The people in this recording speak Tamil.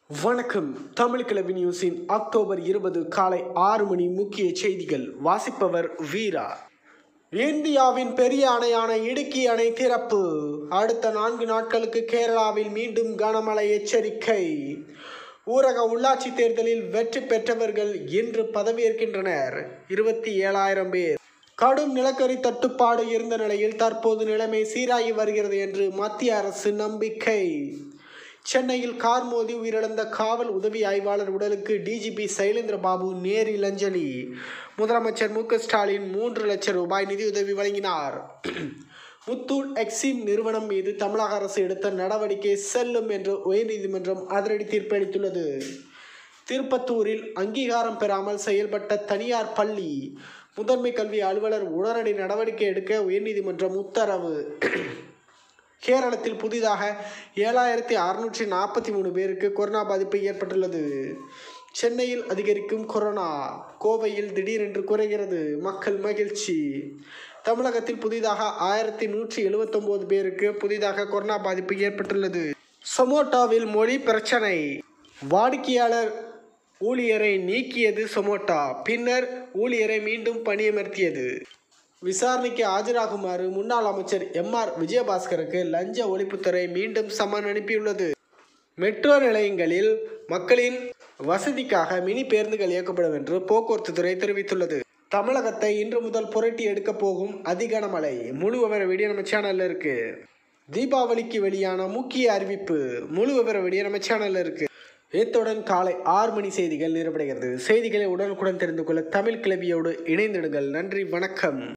வணக்கம் தமிழ் கிளவி நியூஸின் அக்டோபர் இருபது காலை ஆறு மணி முக்கிய செய்திகள் வாசிப்பவர் வீரா இந்தியாவின் பெரிய அணையான இடுக்கி அணை திறப்பு அடுத்த நான்கு நாட்களுக்கு கேரளாவில் மீண்டும் கனமழை எச்சரிக்கை ஊரக உள்ளாட்சி தேர்தலில் வெற்றி பெற்றவர்கள் இன்று பதவியேற்கின்றனர் இருபத்தி ஏழாயிரம் பேர் கடும் நிலக்கரி தட்டுப்பாடு இருந்த நிலையில் தற்போது நிலைமை சீராகி வருகிறது என்று மத்திய அரசு நம்பிக்கை சென்னையில் கார் மோதி உயிரிழந்த காவல் உதவி ஆய்வாளர் உடலுக்கு டிஜிபி சைலேந்திர பாபு நேரில் அஞ்சலி முதலமைச்சர் மு க ஸ்டாலின் மூன்று லட்சம் ரூபாய் நிதியுதவி வழங்கினார் முத்தூட் எக்ஸிம் நிறுவனம் மீது தமிழக அரசு எடுத்த நடவடிக்கை செல்லும் என்று உயர்நீதிமன்றம் அதிரடி தீர்ப்பளித்துள்ளது திருப்பத்தூரில் அங்கீகாரம் பெறாமல் செயல்பட்ட தனியார் பள்ளி முதன்மை கல்வி அலுவலர் உடனடி நடவடிக்கை எடுக்க உயர்நீதிமன்றம் உத்தரவு கேரளத்தில் புதிதாக ஏழாயிரத்தி அறுநூற்றி நாற்பத்தி மூணு பேருக்கு கொரோனா பாதிப்பு ஏற்பட்டுள்ளது சென்னையில் அதிகரிக்கும் கொரோனா கோவையில் திடீரென்று குறைகிறது மக்கள் மகிழ்ச்சி தமிழகத்தில் புதிதாக ஆயிரத்தி நூற்றி எழுபத்தொம்போது பேருக்கு புதிதாக கொரோனா பாதிப்பு ஏற்பட்டுள்ளது சொமோட்டோவில் மொழி பிரச்சனை வாடிக்கையாளர் ஊழியரை நீக்கியது சொமோட்டா பின்னர் ஊழியரை மீண்டும் பணியமர்த்தியது விசாரணைக்கு ஆஜராகுமாறு முன்னாள் அமைச்சர் எம் ஆர் விஜயபாஸ்கருக்கு லஞ்ச ஒழிப்புத்துறை மீண்டும் சம்மன் அனுப்பியுள்ளது மெட்ரோ நிலையங்களில் மக்களின் வசதிக்காக மினி பேருந்துகள் இயக்கப்படும் என்று போக்குவரத்து துறை தெரிவித்துள்ளது தமிழகத்தை இன்று முதல் புரட்டி எடுக்க போகும் அதிகனமழை முழு விவர வீடியோ நம்ம சேனல்ல இருக்கு தீபாவளிக்கு வெளியான முக்கிய அறிவிப்பு முழு விவர வீடியோ நம்ம சேனல்ல இருக்கு இத்துடன் காலை ஆறு மணி செய்திகள் நிறைவடைகிறது செய்திகளை உடனுக்குடன் தெரிந்து கொள்ள தமிழ் கிளவியோடு இணைந்திடுங்கள் நன்றி வணக்கம்